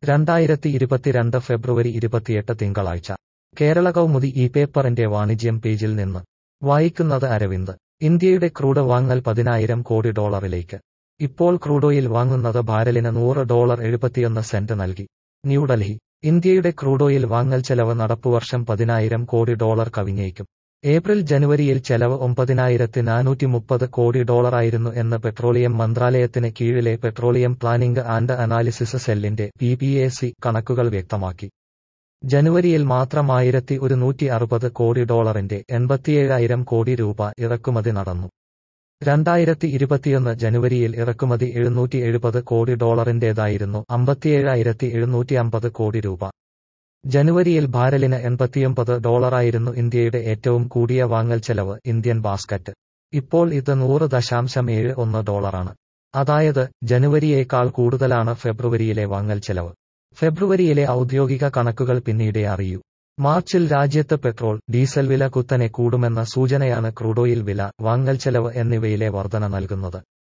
രണ്ടായിരത്തി ഇരുപത്തിരണ്ട് ഫെബ്രുവരി ഇരുപത്തിയെട്ട് തിങ്കളാഴ്ച കേരള കൗമുദി ഈ പേപ്പറിന്റെ വാണിജ്യം പേജിൽ നിന്ന് വായിക്കുന്നത് അരവിന്ദ് ഇന്ത്യയുടെ ക്രൂഡ് വാങ്ങൽ പതിനായിരം കോടി ഡോളറിലേക്ക് ഇപ്പോൾ ക്രൂഡോയിൽ വാങ്ങുന്നത് ബാരലിന് നൂറ് ഡോളർ എഴുപത്തിയൊന്ന് സെന്റ് നൽകി ന്യൂഡൽഹി ഇന്ത്യയുടെ ക്രൂഡോയിൽ വാങ്ങൽ ചെലവ് നടപ്പുവർഷം പതിനായിരം കോടി ഡോളർ കവിഞ്ഞേക്കും ഏപ്രിൽ ജനുവരിയിൽ ചെലവ് ഒമ്പതിനായിരത്തി നാനൂറ്റി മുപ്പത് കോടി ഡോളറായിരുന്നു എന്ന് പെട്രോളിയം മന്ത്രാലയത്തിന് കീഴിലെ പെട്രോളിയം പ്ലാനിംഗ് ആൻഡ് അനാലിസിസ് സെല്ലിന്റെ പി പി എ സി കണക്കുകൾ വ്യക്തമാക്കി ജനുവരിയിൽ മാത്രം ആയിരത്തി ഒരുന്നൂറ്റി അറുപത് കോടി ഡോളറിന്റെ എൺപത്തിയേഴായിരം കോടി രൂപ ഇറക്കുമതി നടന്നു രണ്ടായിരത്തി ഇരുപത്തിയൊന്ന് ജനുവരിയിൽ ഇറക്കുമതി എഴുന്നൂറ്റി എഴുപത് കോടി ഡോളറിന്റേതായിരുന്നു അമ്പത്തിയേഴായിരത്തി എഴുന്നൂറ്റി അമ്പത് കോടി രൂപ ജനുവരിയിൽ ബാരലിന് എൺപത്തിയൊമ്പത് ഡോളറായിരുന്നു ഇന്ത്യയുടെ ഏറ്റവും കൂടിയ വാങ്ങൽ ചെലവ് ഇന്ത്യൻ ബാസ്ക്കറ്റ് ഇപ്പോൾ ഇത് നൂറ് ദശാംശം ഏഴ് ഒന്ന് ഡോളറാണ് അതായത് ജനുവരിയേക്കാൾ കൂടുതലാണ് ഫെബ്രുവരിയിലെ വാങ്ങൽ ചെലവ് ഫെബ്രുവരിയിലെ ഔദ്യോഗിക കണക്കുകൾ പിന്നീടേ അറിയൂ മാർച്ചിൽ രാജ്യത്ത് പെട്രോൾ ഡീസൽ വില കുത്തനെ കൂടുമെന്ന സൂചനയാണ് ക്രൂഡോയിൽ വില വാങ്ങൽ ചെലവ് എന്നിവയിലെ വർധന നൽകുന്നത്